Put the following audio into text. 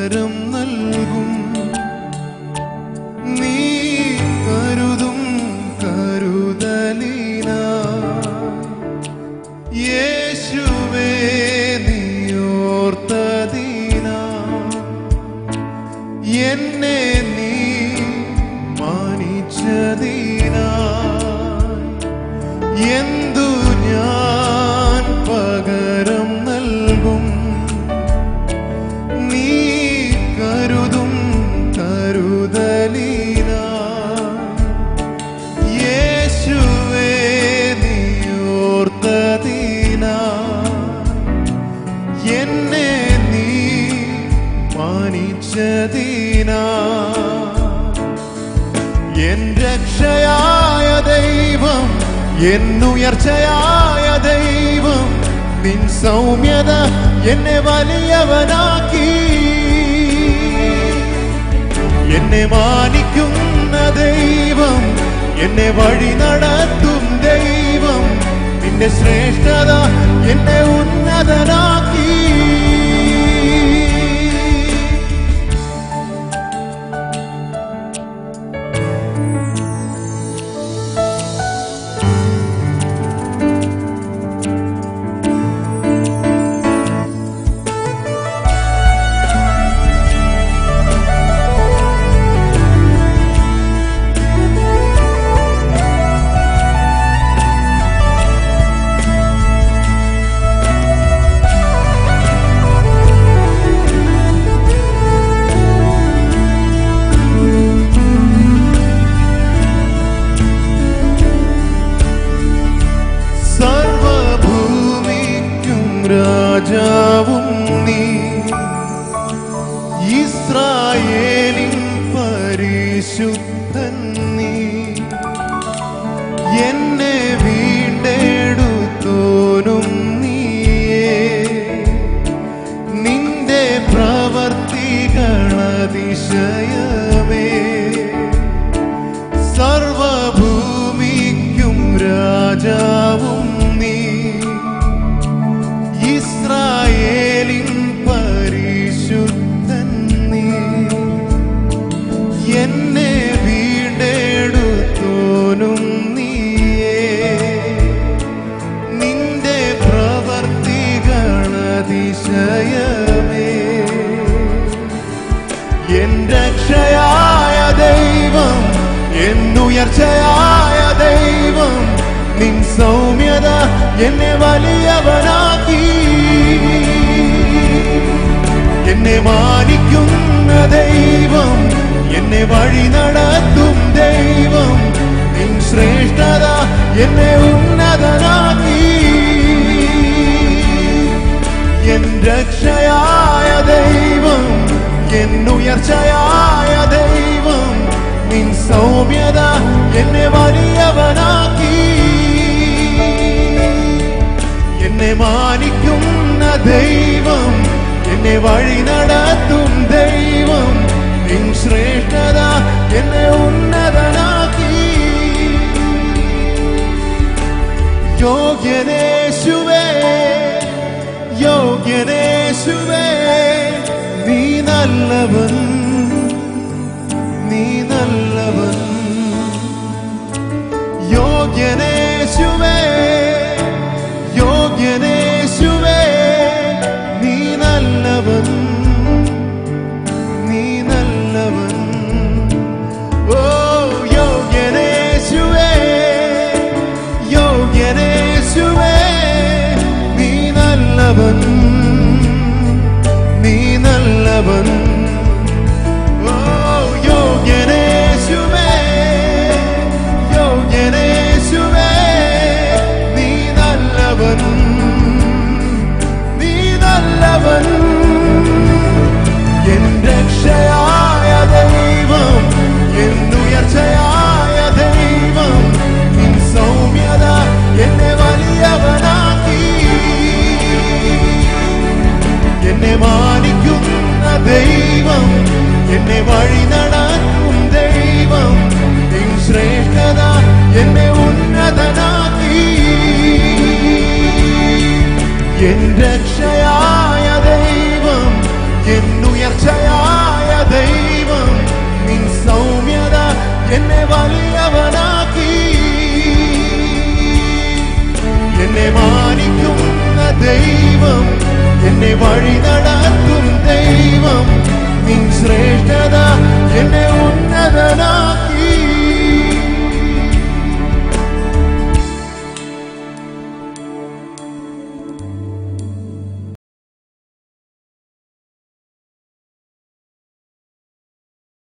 പകരം നൽകും നീ കരുതും കരുതലിന യേശുവേ നീയോർത്തതിന എന്നെ നീ മാനിച്ചതിന എന്തു ഞാൻ പകരം നൽകും നീ കരുതും കരുതലിന യേശുവേ നീയോർത്തതിന എന്നെ നീ മാനിച്ചതിന എൻ രക്ഷയായ ദൈവം എന്നുയർച്ചയായ ദൈവം നിൻ സൗമ്യത എന്നെ വലിയവനാക്കി എന്നെ മാനിക്കുന്ന ദൈവം എന്നെ വഴി നടത്തും ദൈവം നിന്റെ ശ്രേഷ്ഠത എന്നെ ഉന്നതനാക്കി സർവഭൂമിക്കും രാജാവും നീ ഇസ്രായേലിൻ പരിശുദ്ധൻ നീ എന്നെ വീണ്ടെടുത്തോനും നീയേ നിന്റെ പ്രവർത്തികളതിശയമേ സർവഭൂമിക്കും രാജാവും നീ ഇസ്രായേലിൻ പരിശുദ്ധൻ നീ എന്നെ വീണ്ടെടുത്തോനും നീയേ നിന്റെ പ്രവർത്തികളതിശയമേ എൻ രക്ഷയായ ദൈവം എന്നുയർച്ചയായ ദൈവം നിൻ സൗമ്യത എന്നെ വലിയവനാക്കി എന്നെ മാനിക്കുന്ന ദൈവം എന്നെ വഴി നടത്തും ദൈവം നിൻ ശ്രേഷ്ഠത എന്നെ ഉന്നതനാക്കി എൻ രക്ഷയായ ദൈവം എന്നുയർച്ചയായ ദൈവം നിൻ സൗമ്യത എന്നെ വലിയവനാക്കി എന്നെ മാനിക്കുന്ന ദൈവം എന്നെ വഴി നടത്തും ദൈവം നിൻ ശ്രേഷ്ഠത എന്നെ ഉന്നതനാക്കി യോഗ്യനേശുവേ യോഗ്യനേശുവേ നീ നല്ലവൻ നീ നല്ലവൻ യോഗ്യനേശുവേ യോഗ്യനേശുവേ നീ നല്ലവൻ നീ നല്ലവൻ ഓ യോഗ്യനേശുവേ യോഗ്യനേശുവേ നീ നല്ലവൻ നീ നല്ലവൻ ഓ യോഗ്യനേശുവേ യോഗ്യനേശുവേ നീ നല്ലവൻ നീ നല്ലവൻ എൻ രക്ഷയായ ദൈവം എന്നുയർച്ചയായ ദൈവം നിൻ സൗമ്യത എന്നെ വലിയവനാക്കി എന്നെ മാനിക്കുന്ന ദൈവം എന്നെ വഴി നടത്തും ദൈവം നിൻ ശ്രേഷ്ഠത എന്നെ ഉന്നതനാക്കി എന്റെ